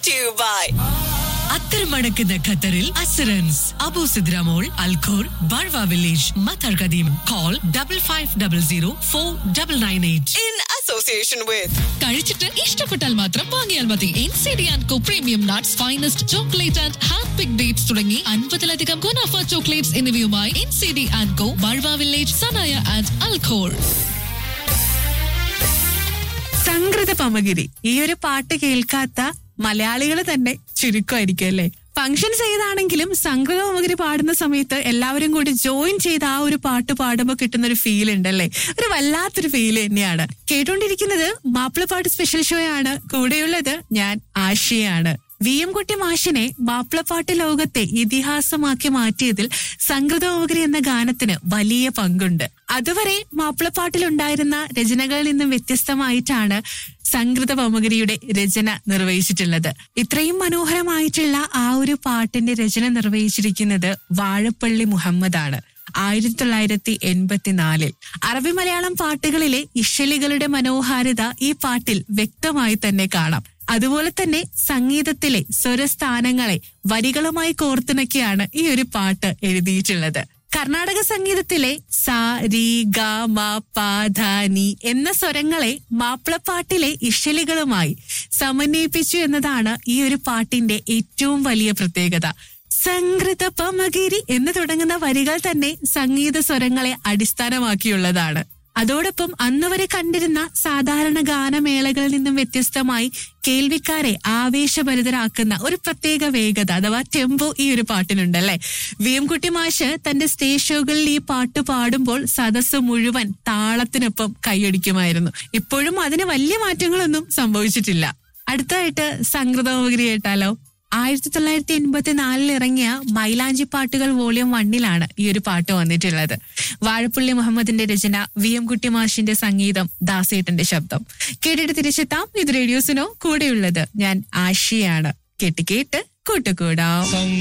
brought to you by അത്തരമടക്കുന്ന ഖത്തറിൽ അസറൻസ് Abu Sidra mall Al Khor Barwa village Matar Qadeem call double five double zero four double nine eight in association with കഴിച്ചിട്ട് ഇഷ്ടപ്പെട്ടാൽ മാത്രം വാങ്ങിയാൽ മതി N C D and co premium nuts finest chocolate and hand pick dates തുടങ്ങി അൻപതിലധികം ഗുണാഫ chocolates എന്നിവയുമായി N C D and co Barwa village Sanaya and Al Khor സംഗൃത പമഗിരി ഈ ഒരു പാട്ട് കേൾക്കാത്ത മലയാളികൾ തന്നെ ചുരുക്കമായിരിക്കും അല്ലേ ഫംഗ്ഷൻസ് ഏതാണെങ്കിലും സംഗൃത പമഗിരി പാടുന്ന സമയത്ത് എല്ലാവരും കൂടി ജോയിൻ ചെയ്ത് ആ ഒരു പാട്ട് പാടുമ്പോൾ കിട്ടുന്ന ഒരു ഫീൽ ഉണ്ടല്ലേ ഒരു വല്ലാത്തൊരു ഫീൽ തന്നെയാണ് കേട്ടോണ്ടിരിക്കുന്നത് മാപ്പിളപ്പാട്ട് സ്പെഷ്യൽ ഷോ ആണ് കൂടെയുള്ളത് ഞാൻ ആശയാണ് വി എം കുട്ടി മാഷിനെ മാപ്പിളപ്പാട്ട് ലോകത്തെ ഇതിഹാസമാക്കി മാറ്റിയതിൽ സംഗൃതോപകരി എന്ന ഗാനത്തിന് വലിയ പങ്കുണ്ട് അതുവരെ മാപ്പിളപ്പാട്ടിലുണ്ടായിരുന്ന രചനകളിൽ നിന്നും വ്യത്യസ്തമായിട്ടാണ് സംഗൃത പമകരിയുടെ രചന നിർവഹിച്ചിട്ടുള്ളത് ഇത്രയും മനോഹരമായിട്ടുള്ള ആ ഒരു പാട്ടിന്റെ രചന നിർവഹിച്ചിരിക്കുന്നത് വാഴപ്പള്ളി മുഹമ്മദാണ് ആയിരത്തി തൊള്ളായിരത്തി എൺപത്തിനാലിൽ അറബി മലയാളം പാട്ടുകളിലെ ഇഷലികളുടെ മനോഹാരിത ഈ പാട്ടിൽ വ്യക്തമായി തന്നെ കാണാം അതുപോലെ തന്നെ സംഗീതത്തിലെ സ്വരസ്ഥാനങ്ങളെ വരികളുമായി കോർത്തിണക്കിയാണ് ഈ ഒരു പാട്ട് എഴുതിയിട്ടുള്ളത് കർണാടക സംഗീതത്തിലെ സ രി ഗ മ പ ധ നി എന്ന സ്വരങ്ങളെ മാപ്പിളപ്പാട്ടിലെ ഇഷലികളുമായി സമന്വയിപ്പിച്ചു എന്നതാണ് ഈ ഒരു പാട്ടിന്റെ ഏറ്റവും വലിയ പ്രത്യേകത സംഗൃത പമഗിരി എന്ന് തുടങ്ങുന്ന വരികൾ തന്നെ സംഗീത സ്വരങ്ങളെ അടിസ്ഥാനമാക്കിയുള്ളതാണ് അതോടൊപ്പം അന്ന് വരെ കണ്ടിരുന്ന സാധാരണ ഗാനമേളകളിൽ നിന്നും വ്യത്യസ്തമായി കേൾവിക്കാരെ ആവേശഭരിതരാക്കുന്ന ഒരു പ്രത്യേക വേഗത അഥവാ ടെമ്പോ ഈ ഒരു പാട്ടിനുണ്ടല്ലേ വി എം കുട്ടി മാഷ് തന്റെ സ്റ്റേജ് ഷോകളിൽ ഈ പാട്ട് പാടുമ്പോൾ സദസ്സ് മുഴുവൻ താളത്തിനൊപ്പം കൈയടിക്കുമായിരുന്നു ഇപ്പോഴും അതിന് വലിയ മാറ്റങ്ങളൊന്നും സംഭവിച്ചിട്ടില്ല അടുത്തായിട്ട് സംഗൃതോപകരി കേട്ടാലോ ആയിരത്തി തൊള്ളായിരത്തി എൺപത്തി നാലിൽ ഇറങ്ങിയ മൈലാഞ്ചി പാട്ടുകൾ വോളിയം വണ്ണിലാണ് ഈ ഒരു പാട്ട് വന്നിട്ടുള്ളത് വാഴപ്പള്ളി മുഹമ്മദിന്റെ രചന വി എം കുട്ടി മാഷിന്റെ സംഗീതം ദാസേട്ടന്റെ ശബ്ദം കേട്ടിട്ട് തിരിച്ചെത്താം ഇത് റേഡിയോസിനോ കൂടെയുള്ളത് ഞാൻ ആഷിയാണ് കേട്ട് കേട്ട് കൂട്ടുകൂടാം